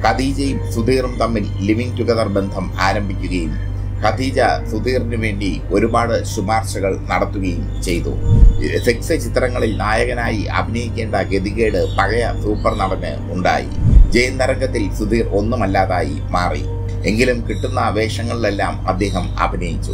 ഖദീജയും സുധീറും തമ്മിൽ living together ബന്ധം ആരംഭിക്കുകയും ഖദീജ സുധീറിനു വേണ്ടി ഒരുപാട് ശുപാർശകൾ നടത്തുകയും ചെയ്തു സെക്സ് ചിത്രങ്ങളിൽ നായകനായി അഭിനയിക്കേണ്ട ഗതികേട് പഴയ സൂപ്പർ നടന് ഉണ്ടായി ജയന്തരംഗത്തിൽ സുധീർ ഒന്നുമല്ലാതായി മാറി എങ്കിലും കിട്ടുന്ന വേഷങ്ങളിലെല്ലാം അദ്ദേഹം അഭിനയിച്ചു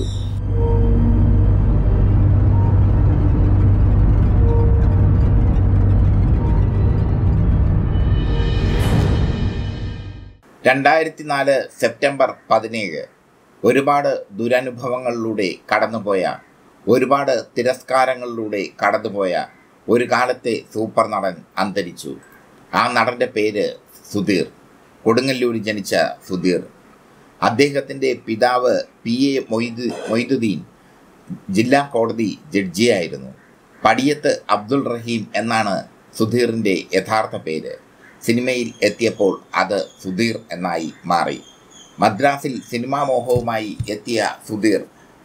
രണ്ടായിരത്തി നാല് സെപ്റ്റംബർ പതിനേഴ് ഒരുപാട് ദുരനുഭവങ്ങളിലൂടെ കടന്നുപോയ ഒരുപാട് തിരസ്കാരങ്ങളിലൂടെ കടന്നുപോയ ഒരു കാലത്തെ സൂപ്പർ നടൻ അന്തരിച്ചു ആ നടൻ്റെ പേര് സുധീർ കൊടുങ്ങല്ലൂരിൽ ജനിച്ച സുധീർ അദ്ദേഹത്തിൻ്റെ പിതാവ് പി എ മൊയ്തു മൊയ്തുദ്ദീൻ ജില്ലാ കോടതി ജഡ്ജിയായിരുന്നു പടിയത്ത് അബ്ദുൾ റഹീം എന്നാണ് സുധീറിൻ്റെ യഥാർത്ഥ പേര് സിനിമയിൽ എത്തിയപ്പോൾ അത് സുധീർ എന്നായി മാറി മദ്രാസിൽ സിനിമാ മോഹവുമായി എത്തിയ സുധീർ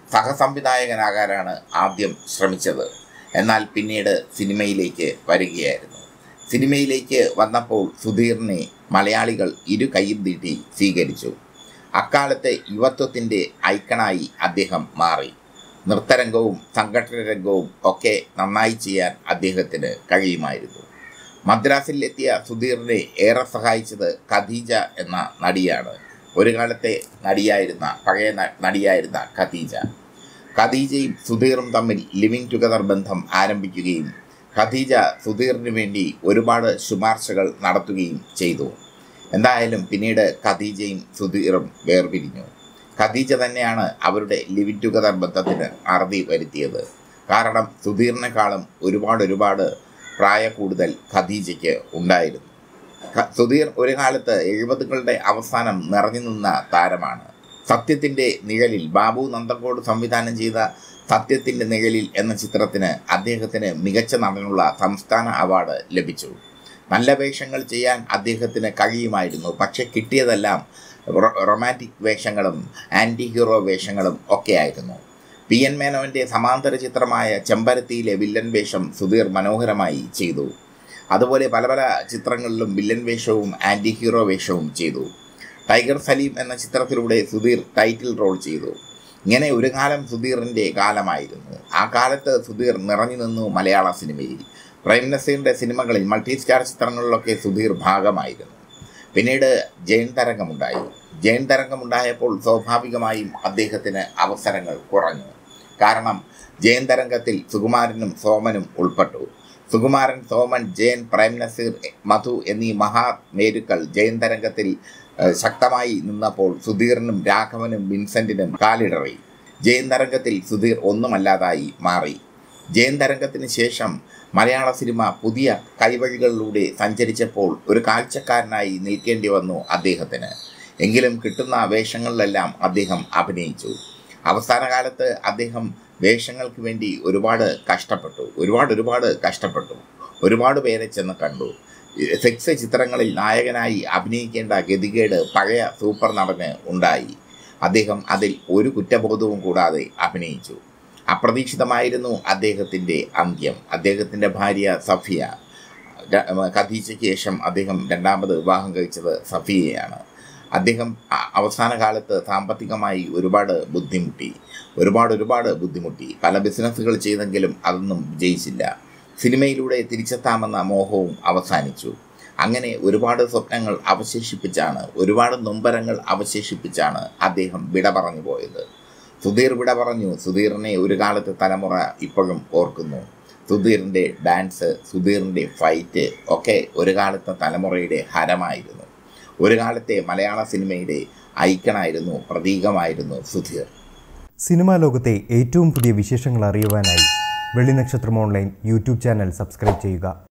സഹസംവിധായകനാകാനാണ് ആദ്യം ശ്രമിച്ചത് എന്നാൽ പിന്നീട് സിനിമയിലേക്ക് വരികയായിരുന്നു സിനിമയിലേക്ക് വന്നപ്പോൾ സുധീറിനെ മലയാളികൾ ഇരു കൈയും നീട്ടി സ്വീകരിച്ചു അക്കാലത്തെ യുവത്വത്തിൻ്റെ ഐക്കണായി അദ്ദേഹം മാറി നൃത്തരംഗവും സംഘടന രംഗവും ഒക്കെ നന്നായി ചെയ്യാൻ അദ്ദേഹത്തിന് കഴിയുമായിരുന്നു മദ്രാസിൽ എത്തിയ സുധീറിനെ ഏറെ സഹായിച്ചത് ഖദീജ എന്ന നടിയാണ് ഒരു കാലത്തെ നടിയായിരുന്ന പഴയ ന- നടിയായിരുന്ന ഖദീജ ഖദീജയും സുധീറും തമ്മിൽ ലിവിംഗ് ടുഗദർ ബന്ധം ആരംഭിക്കുകയും ഖദീജ സുധീറിനു വേണ്ടി ഒരുപാട് ശുപാർശകൾ നടത്തുകയും ചെയ്തു എന്തായാലും പിന്നീട് ഖദീജയും സുധീറും വേർപിരിഞ്ഞു ഖദീജ തന്നെയാണ് അവരുടെ ലിവിംഗ് ടുഗദർ ബന്ധത്തിന് അറുതി വരുത്തിയത് കാരണം സുധീറിനെക്കാളും ഒരുപാട് ഒരുപാട് പ്രായ കൂടുതൽ ഖദീജയ്ക്ക് ഉണ്ടായിരുന്നു ഖ- സുധീർ ഒരു കാലത്ത് എഴുപതുകളുടെ അവസാനം നിറഞ്ഞു നിന്ന താരമാണ് സത്യത്തിൻ്റെ നിഴലിൽ ബാബു നന്ദങ്കോട് സംവിധാനം ചെയ്ത സത്യത്തിൻ്റെ നിഴലിൽ എന്ന ചിത്രത്തിന് അദ്ദേഹത്തിന് മികച്ച നടനുള്ള സംസ്ഥാന അവാർഡ് ലഭിച്ചു നല്ല വേഷങ്ങൾ ചെയ്യാൻ അദ്ദേഹത്തിന് കഴിയുമായിരുന്നു പക്ഷെ കിട്ടിയതെല്ലാം റൊ- റൊമാൻറ്റിക് വേഷങ്ങളും ആൻറ്റി ഹീറോ വേഷങ്ങളും ഒക്കെയായിരുന്നു പി എൻ മേനോൻ്റെ സമാന്തര ചിത്രമായ ചെമ്പരത്തിയിലെ വില്ലൻ വേഷം സുധീർ മനോഹരമായി ചെയ്തു അതുപോലെ പല പല ചിത്രങ്ങളിലും വില്ലൻ വേഷവും ആൻറ്റി ഹീറോ വേഷവും ചെയ്തു ടൈഗർ സലീം എന്ന ചിത്രത്തിലൂടെ സുധീർ ടൈറ്റിൽ റോൾ ചെയ്തു ഇങ്ങനെ ഒരു കാലം സുധീറിൻ്റെ കാലമായിരുന്നു ആ കാലത്ത് സുധീർ നിറഞ്ഞു നിന്നു മലയാള സിനിമയിൽ പ്രേം നസീറിൻ്റെ സിനിമകളിൽ മൾട്ടി സ്റ്റാർ ചിത്രങ്ങളിലൊക്കെ സുധീർ ഭാഗമായിരുന്നു പിന്നീട് ജയൻ തരംഗമുണ്ടായി ജയൻ തരംഗമുണ്ടായപ്പോൾ സ്വാഭാവികമായും അദ്ദേഹത്തിന് അവസരങ്ങൾ കുറഞ്ഞു കാരണം ജയൻ തരംഗത്തിൽ സുകുമാരനും സോമനും ഉൾപ്പെട്ടു സുകുമാരൻ സോമൻ ജയൻ പ്രേം നസീർ മധു എന്നീ മഹാ മേരുക്കൾ ജയൻ തരംഗത്തിൽ ഏഹ്, ശക്തമായി നിന്നപ്പോൾ സുധീറിനും രാഘവനും വിൻസെന്റിനും കാലിടറി ജയൻ തരംഗത്തിൽ സുധീർ ഒന്നുമല്ലാതായി മാറി ജയൻ തരംഗത്തിന് ശേഷം മലയാള സിനിമ പുതിയ കൈവഴികളിലൂടെ സഞ്ചരിച്ചപ്പോൾ ഒരു കാഴ്ചക്കാരനായി നിൽക്കേണ്ടി വന്നു അദ്ദേഹത്തിന് എങ്കിലും കിട്ടുന്ന വേഷങ്ങളിലെല്ലാം അദ്ദേഹം അഭിനയിച്ചു അവസാന കാലത്ത് അദ്ദേഹം വേഷങ്ങൾക്ക് വേണ്ടി ഒരുപാട് കഷ്ടപ്പെട്ടു ഒരുപാട് ഒരുപാട് കഷ്ടപ്പെട്ടു ഒരുപാട് പേരെ ചെന്ന് കണ്ടു സെക്സ് ചിത്രങ്ങളിൽ നായകനായി അഭിനയിക്കേണ്ട ഗതികേട് പഴയ സൂപ്പർ നടന് ഉണ്ടായി അദ്ദേഹം അതിൽ ഒരു കുറ്റബോധവും കൂടാതെ അഭിനയിച്ചു അപ്രതീക്ഷിതമായിരുന്നു അദ്ദേഹത്തിൻ്റെ അന്ത്യം അദ്ദേഹത്തിൻ്റെ ഭാര്യ സഫിയ ര- ഖദീജയ്ക്ക് ശേഷം അദ്ദേഹം രണ്ടാമത് വിവാഹം കഴിച്ചത് സഫിയയാണ് അദ്ദേഹം അ- അവസാന കാലത്ത് സാമ്പത്തികമായി ഒരുപാട് ബുദ്ധിമുട്ടി ഒരുപാട് ഒരുപാട് ബുദ്ധിമുട്ടി പല ബിസിനസ്സുകൾ ചെയ്തെങ്കിലും അതൊന്നും വിജയിച്ചില്ല സിനിമയിലൂടെ തിരിച്ചെത്താമെന്ന മോഹവും അവസാനിച്ചു അങ്ങനെ ഒരുപാട് സ്വപ്നങ്ങൾ അവശേഷിപ്പിച്ചാണ് ഒരുപാട് നൊമ്പരങ്ങൾ അവശേഷിപ്പിച്ചാണ് അദ്ദേഹം വിട പറഞ്ഞു പോയത് സുധീർ വിട പറഞ്ഞു സുധീറിനെ ഒരു കാലത്ത് തലമുറ ഇപ്പോഴും ഓർക്കുന്നു സുധീറിൻ്റെ ഡാൻസ് സുധീറിൻ്റെ ഫൈറ്റ് ഒക്കെ ഒരു കാലത്തെ തലമുറയുടെ ഹരമായിരുന്നു ഒരു കാലത്തെ മലയാള സിനിമയുടെ ഐക്കണായിരുന്നു പ്രതീകമായിരുന്നു സുധീർ സിനിമാ ലോകത്തെ ഏറ്റവും പുതിയ വിശേഷങ്ങൾ അറിയുവാനായി വെള്ളിനക്ഷത്രം ഓൺലൈൻ യൂട്യൂബ് ചാനൽ സബ്സ്ക്രൈബ് ചെയ്യുക